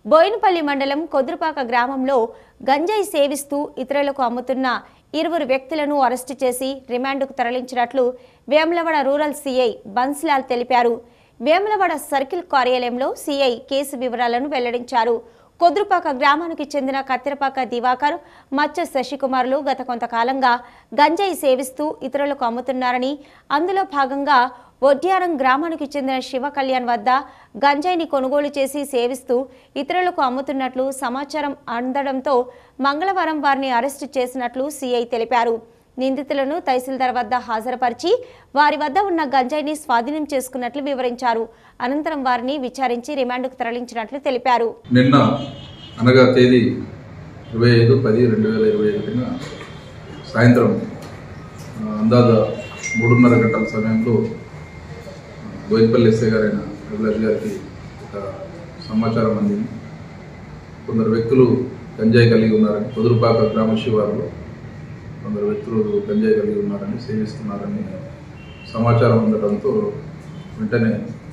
బోయినపల్లి మండలం కొదురుపాక గ్రామంలో గంజాయి సేవిస్తూ ఇతరులకు అమ్ముతున్న ఇరువురు వ్యక్తులను అరెస్టు చేసి రిమాండ్కు తరలించినట్లు వేములవాడ రూరల్ సీఐ బన్స్లాల్ తెలిపారు వేములవాడ సర్కిల్ కార్యాలయంలో సీఐ కేసు వివరాలను వెల్లడించారు కొద్రుపాక గ్రామానికి చెందిన కత్తిరపాక దివాకర్ మచ్చ శశికుమార్లు గత కొంతకాలంగా గంజాయి సేవిస్తూ ఇతరులకు అమ్ముతున్నారని అందులో భాగంగా ఒడ్యారం గ్రామానికి చెందిన శివ కళ్యాణ్ వద్ద గంజాయిని కొనుగోలు చేసి సేవిస్తూ ఇతరులకు అమ్ముతున్నట్లు సమాచారం అందడంతో మంగళవారం వారిని అరెస్టు చేసినట్లు సీఐ తెలిపారు నిందితులను తహసీల్దార్ వద్ద హాజరుపరిచి వారి వద్ద ఉన్న గంజాయిని స్వాధీనం చేసుకున్నట్లు వివరించారు అనంతరం వారిని విచారించి రిమాండ్కు తరలించినట్లు తెలిపారు నిన్న అనగా తేదీ ఇరవై ఐదు పది రెండు వేల ఇరవై ఒకటిన సాయంత్రం ఆ, అందాజ మూడున్నర గంటల సమయంలో బోయిపల్లి ఎస్ఐ గారైన అభిలాష్ గారికి ఒక సమాచారం అందింది కొందరు వ్యక్తులు గంజాయి కలిగి ఉన్నారని కుదురుపాక గ్రామ శివారులో కొందరు వ్యక్తులు గంజాయి కలిగి ఉన్నారని సేవిస్తున్నారని సమాచారం అందడంతో వెంటనే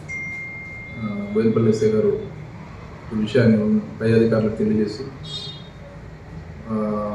ఆ, బోయినపల్లి ఎస్ఐ గారు ఈ విషయాన్ని పై అధికారులకు తెలియజేసి ఆ,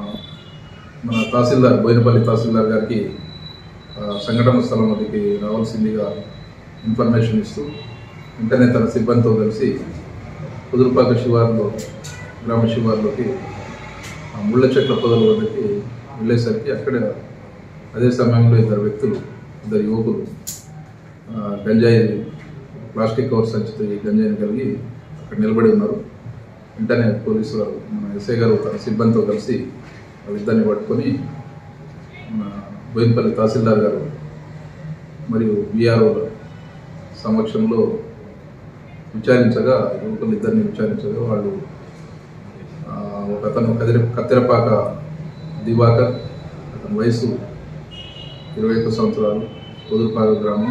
మన తహసీల్దార్ బోయినపల్లి తహసీల్దార్ గారికి ఆ, సంఘటన స్థలం వద్దకి రావాల్సిందిగా ఇన్ఫర్మేషన్ ఇస్తూ వెంటనే తన సిబ్బందితో కలిసి కుదురుపాక శివార్లో గ్రామ శివార్లోకి ఆ ముళ్ళ చెట్ల పొదల వద్దకి వెళ్ళేసరికి అక్కడ అదే సమయంలో ఇద్దరు వ్యక్తులు ఇద్దరు యువకులు ఆ, గంజాయి ప్లాస్టిక్ కవర్ సంచితో ఈ గంజాయిని కలిగి అక్కడ నిలబడి ఉన్నారు వెంటనే పోలీసు వారు మన ఎస్ఐ గారు తన సిబ్బందితో కలిసి వాళ్ళిద్దరిని పట్టుకొని మన బోయినపల్లి తహసీల్దార్ గారు మరియు విఆర్ఓ సమక్షంలో విచారించగా యువకులు ఇద్దరిని విచారించగా వాళ్ళు ఆ, ఒక అతను కదిరి కత్తెరపాక దివాకర్ అతని వయసు ఇరవై ఒక్క సంవత్సరాలు కుదురుపాక గ్రామం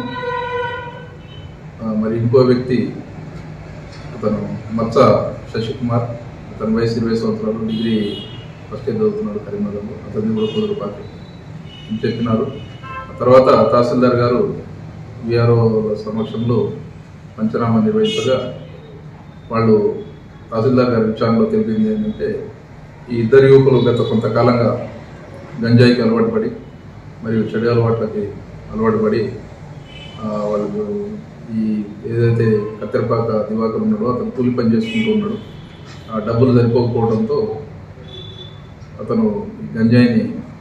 ఆ, మరి ఇంకో వ్యక్తి అతను మచ్చ శశికుమార్ అతని వయసు ఇరవై సంవత్సరాలు డిగ్రీ ఫస్ట్ ఇయర్ చదువుతున్నాడు కరీంనగర్లో అతన్ని కూడా కుదురుపాక అని చెప్పినారు ఆ తర్వాత తహసీల్దార్ గారు విఆర్ఓ సమక్షంలో పంచనామా నిర్వహించగా వాళ్ళు తహసీల్దార్ గారి విచారణలో తెలిపింది ఏంటంటే ఈ ఇద్దరు యువకులు గత కొంతకాలంగా గంజాయికి అలవాటు పడి మరియు చెడు అలవాట్లకి అలవాటు పడి ఆ, వాళ్ళు ఈ ఏదైతే కత్తెరపాక దివాకర్ ఉన్నాడో అతను కూలి పని చేసుకుంటూ ఉన్నాడు ఆ డబ్బులు సరిపోకపోవడంతో అతను ఈ గంజాయిని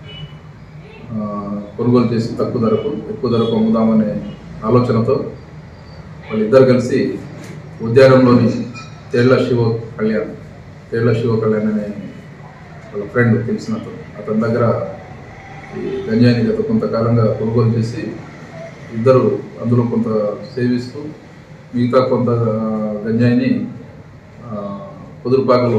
ఆ, కొనుగోలు చేసి తక్కువ ధరకు ఎక్కువ ధరకు అమ్ముదామనే ఆలోచనతో వాళ్ళిద్దరు కలిసి ఉద్యానంలోని తేళ్ల శివ కళ్యాణ్ తేళ్ల శివ కళ్యాణ్ అనే వాళ్ళ ఫ్రెండ్ తెలిసిన అతను అతని దగ్గర ఈ గంజాయిని గత కొంతకాలంగా కొనుగోలు చేసి ఇద్దరు అందులో కొంత సేవిస్తూ మిగతా కొంత ఆ, గంజాయిని ఆ, కుదురుపాకలో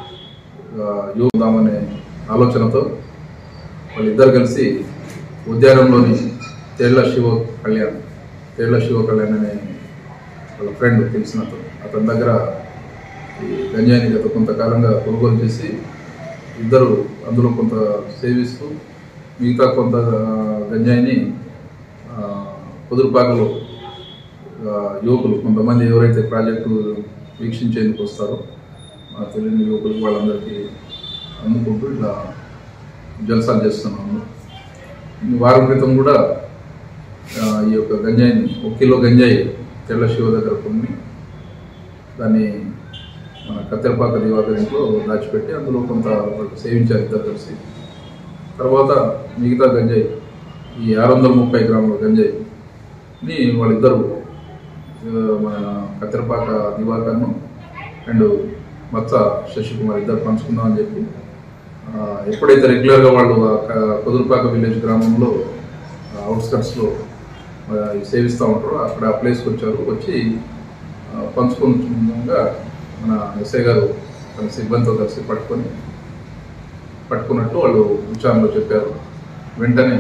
యోగుదామనే ఆలోచనతో వాళ్ళిద్దరు కలిసి ఉద్యానంలోని తేళ్ల శివ కళ్యాణ్ తేళ్ల శివ కళ్యాణ్ అనే వాళ్ళ ఫ్రెండ్ తెలిసిన అతను అతని దగ్గర ఈ గంజాయిని గత కొంతకాలంగా కొనుగోలు చేసి ఇద్దరు అందులో కొంత సేవిస్తూ మిగతా కొంత ఆ, గంజాయిని ఆ, కుదురుపాకలో ఆ, యువకులు కొంతమంది ఎవరైతే ప్రాజెక్టు వీక్షించేందుకు వస్తారో మా తెలియని యువకులు వాళ్ళందరికీ అమ్ముకుంటూ ఇలా జల్సాలు చేస్తున్నాము ఈ వారం క్రితం కూడా ఆ, ఈ యొక్క గంజాయిని ఒక కిలో గంజాయి తెల్ల శివ దగ్గర కొన్ని దాన్ని మన కత్తెరపాక దివాకర్ ఇంట్లో దాచిపెట్టి అందులో కొంత వాళ్ళు సేవించారు ఇద్దరు కలిసి తర్వాత మిగతా గంజాయి ఈ ఆరు వందల ముప్పై గ్రాముల గంజాయిని వాళ్ళిద్దరు ఆ, మన కత్తెరపాక దివాకర్ను అండ్ మచ్చ శశికుమార్ ఇద్దరు పంచుకుందామని చెప్పి ఆ, ఎప్పుడైతే రెగ్యులర్గా వాళ్ళు ఆ క- కుదురుపాక విలేజ్ గ్రామంలో అవుట్స్కట్స్లో సేవిస్తూ ఉంటారో అక్కడ ఆ ప్లేస్కి వచ్చారు వచ్చి ఆ, పంచుకుంటుండగా మన ఎస్ఐ గారు తన సిబ్బందితో కలిసి పట్టుకొని పట్టుకున్నట్టు వాళ్ళు విచారణలో చెప్పారు వెంటనే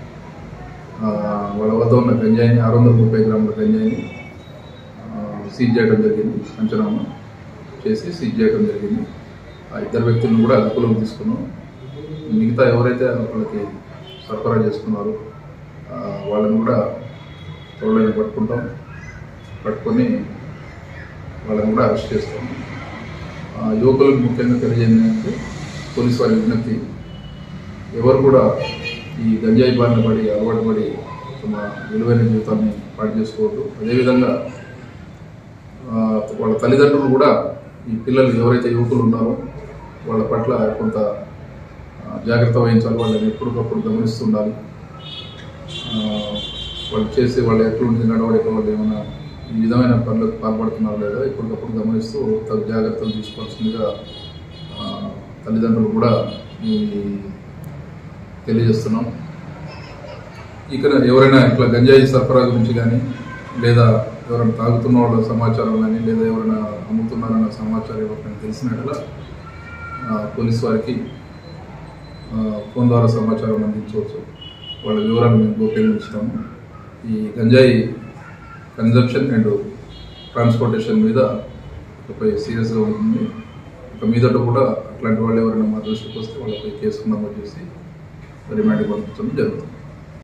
ఆ, వాళ్ళ వద్ద ఉన్న గంజాయిని ఆరు వందల ముప్పై గ్రాముల గంజాయిని ఆ, సీజ్ చేయడం జరిగింది పంచనామా చేసి సీజ్ చేయడం జరిగింది ఆ ఇద్దరు వ్యక్తులను కూడా అదుపులోకి తీసుకున్నాం మిగతా ఎవరైతే వాళ్ళకి సరఫరా చేసుకున్నారో ఆ, వాళ్ళని కూడా త్వరలో పట్టుకుంటాం పట్టుకొని వాళ్ళని కూడా అరెస్ట్ చేస్తాం ఆ, యువకులకు ముఖ్యంగా తెలియజేయండి అంటే పోలీసు వారి విజ్ఞప్తి ఎవరు కూడా ఈ గంజాయి బారిన పడి అలవాటు పడి తమ విలువైన జీవితాన్ని పాటు చేసుకోవద్దు అదేవిధంగా ఆ, వాళ్ళ తల్లిదండ్రులు కూడా ఈ పిల్లలు ఎవరైతే యువకులు ఉన్నారో వాళ్ళ పట్ల కొంత ఆ, జాగ్రత్త వహించాలి వాళ్ళని ఎప్పటికప్పుడు గమనిస్తుండాలి ఆ, వాళ్ళు చేసే వాళ్ళు ఎటువంటి నడవడిక వాళ్ళు ఏమైనా ఈ విధమైన పనులకు పాల్పడుతున్నారు లేదా ఎప్పటికప్పుడు గమనిస్తూ తగు జాగ్రత్తలు తీసుకోవాల్సిందిగా ఆ, తల్లిదండ్రులు కూడా ఈ తెలియజేస్తున్నాం ఇక్కడ ఎవరైనా ఇట్లా గంజాయి సరఫరా గురించి కానీ లేదా ఎవరైనా తాగుతున్న వాళ్ళ సమాచారం కానీ లేదా ఎవరైనా అమ్ముతున్నారన్న సమాచారం ఎవరికైనా తెలిసినట్లా పోలీస్ వారికి ఆ, ఫోన్ ద్వారా సమాచారం అందించవచ్చు వాళ్ళ వివరాలు మేము గోప్యంగా ఈ గంజాయి కన్జంప్షన్ అండ్ ట్రాన్స్పోర్టేషన్ మీద ఇకపై సీరియస్గా ఉంటుంది ఇక మీదట కూడా అట్లాంటి వాళ్ళు ఎవరైనా మా దృష్టికి వస్తే వాళ్ళపై కేసు నమోదు చేసి రిమాండ్ పంపించడం జరుగుతుంది